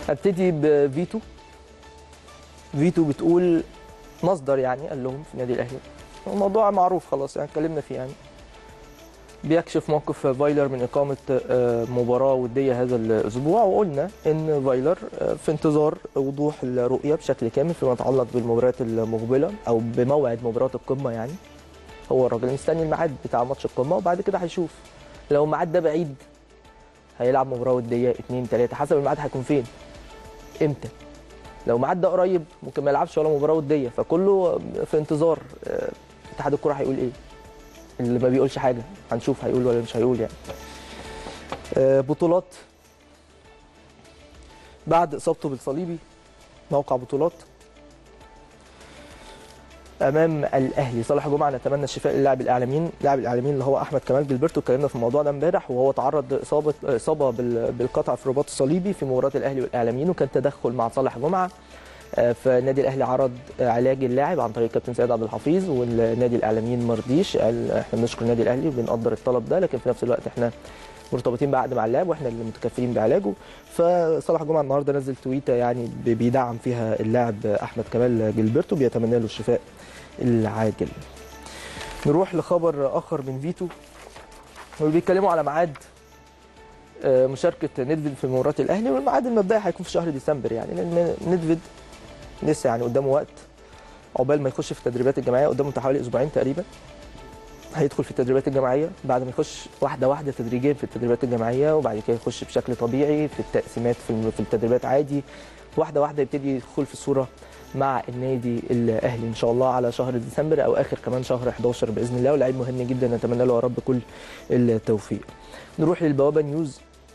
هبتدي بفيتو فيتو بتقول مصدر يعني قال لهم في النادي الاهلي الموضوع معروف خلاص يعني اتكلمنا فيه يعني بيكشف موقف فايلر من إقامة آه، مباراة ودية هذا الأسبوع وقلنا إن فايلر آه، في انتظار وضوح الرؤية بشكل كامل فيما يتعلق بالمباريات المقبلة أو بموعد مباراة القمة يعني هو الراجل مستني الميعاد بتاع ماتش القمة وبعد كده هيشوف لو الميعاد ده بعيد هيلعب مباراة ودية اتنين تلاتة حسب الميعاد هيكون فين امتى لو الميعاد ده قريب ممكن ما يلعبش ولا مباراة ودية فكله في انتظار آه، اتحاد الكرة هيقول ايه اللي ما بيقولش حاجه هنشوف هيقول ولا مش هيقول يعني آه، بطولات بعد اصابته بالصليبي موقع بطولات امام الاهلي صالح جمعه نتمنى الشفاء للاعب الاعلاميين لاعب الاعلاميين اللي هو احمد كمال جilberto اتكلمنا في الموضوع ده امبارح وهو تعرض لاصابه اصابه بال- بالقطع في الرباط الصليبي في مباراه الاهلي والاعلاميين وكان تدخل مع صالح جمعه آه، فالنادي الاهلي عرض آه، علاج اللاعب عن طريق كابتن سيد عبد الحفيظ والنادي الاعلاميين ما رضيش قال احنا بنشكر النادي الاهلي وبنقدر الطلب ده لكن في نفس الوقت احنا مرتبطين بعقد مع اللاعب واحنا اللي متكفلين بعلاجه فصالح جمعه النهارده نزل تويته يعني ب- بيدعم فيها اللاعب احمد كمال جilberto بيتمنى له الشفاء العاجل نروح لخبر اخر من فيتو وبيتكلموا على ميعاد آه، مشاركه نيدفيد في مباراه الاهلي والميعاد المبدئي هيكون في شهر ديسمبر يعني لان نيدفيد لسه يعني قدامه وقت عقبال ما يخش في التدريبات الجماعيه قدامه حوالي اسبوعين تقريبا هيدخل في التدريبات الجماعيه بعد ما يخش واحده واحده تدريجيا في التدريبات الجماعيه وبعد كده يخش بشكل طبيعي في التقسيمات في الم- في التدريبات عادي واحده واحده يبتدي يدخل في الصوره مع النادي الاهلي ان شاء الله على شهر ديسمبر او اخر كمان شهر 11 باذن الله ولاعيب مهم جدا نتمنى له يا رب كل التوفيق نروح للبوابه نيوز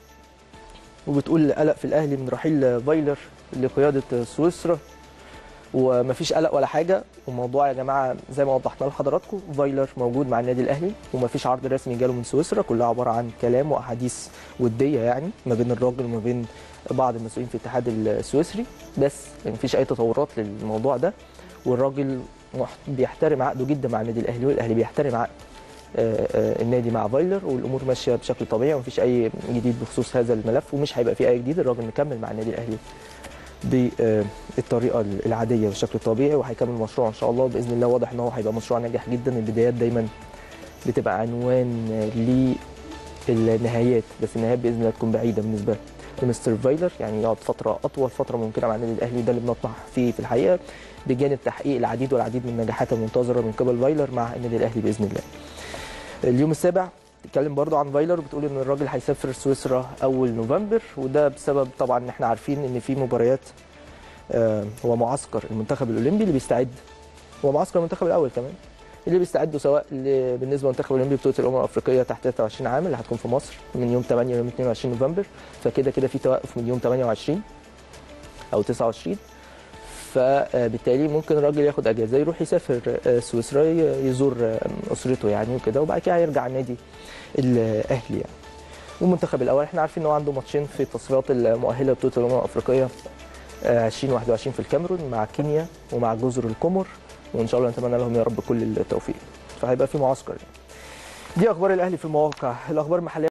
وبتقول قلق في الاهلي من رحيل فايلر لقياده سويسرا ومفيش قلق ولا حاجه والموضوع يا جماعه زي ما وضحنا لحضراتكم فايلر موجود مع النادي الاهلي ومفيش عرض رسمي جاله من سويسرا كلها عباره عن كلام واحاديث وديه يعني ما بين الراجل وما بين بعض المسؤولين في الاتحاد السويسري بس مفيش اي تطورات للموضوع ده والراجل مح- بيحترم عقده جدا مع النادي الاهلي والاهلي بيحترم عقد آه، آه، النادي مع فايلر والامور ماشيه بشكل طبيعي ومفيش اي جديد بخصوص هذا الملف ومش هيبقى فيه اي جديد الراجل مكمل مع النادي الاهلي بالطريقه العاديه بالشكل الطبيعي وهيكمل المشروع ان شاء الله باذن الله واضح ان هو هيبقى مشروع ناجح جدا البدايات دايما بتبقى عنوان للنهايات بس النهايات باذن الله تكون بعيده بالنسبه لمستر فايلر يعني يقعد فتره اطول فتره ممكنه مع النادي الاهلي وده اللي بنطمح فيه في الحقيقه بجانب تحقيق العديد والعديد من النجاحات المنتظره من قبل فايلر مع النادي الاهلي باذن الله. اليوم السابع تتكلم برضو عن فايلر بتقول ان الراجل هيسافر سويسرا اول نوفمبر وده بسبب طبعا ان احنا عارفين ان في مباريات آه، هو معسكر المنتخب الاولمبي اللي بيستعد هو معسكر المنتخب الاول كمان اللي بيستعدوا سواء ل- بالنسبه للمنتخب الاولمبي بطوله الامم الافريقيه تحت 23 عام اللي هتكون في مصر من يوم 8 ليوم 22 نوفمبر فكده كده في توقف من يوم 28 او 29 فبالتالي ممكن الراجل ياخد اجازه يروح يسافر آه، سويسرا ي- يزور آه، اسرته يعني وكده وبعد كده هيرجع النادي الاهلي يعني والمنتخب الاول احنا عارفين ان هو عنده ماتشين في التصفيات المؤهله لبطوله الامم الافريقيه آه، 2021 في الكاميرون مع كينيا ومع جزر القمر وان شاء الله نتمنى لهم يا رب كل التوفيق فهيبقى في معسكر يعني. دي اخبار الاهلي في المواقع الاخبار المحليه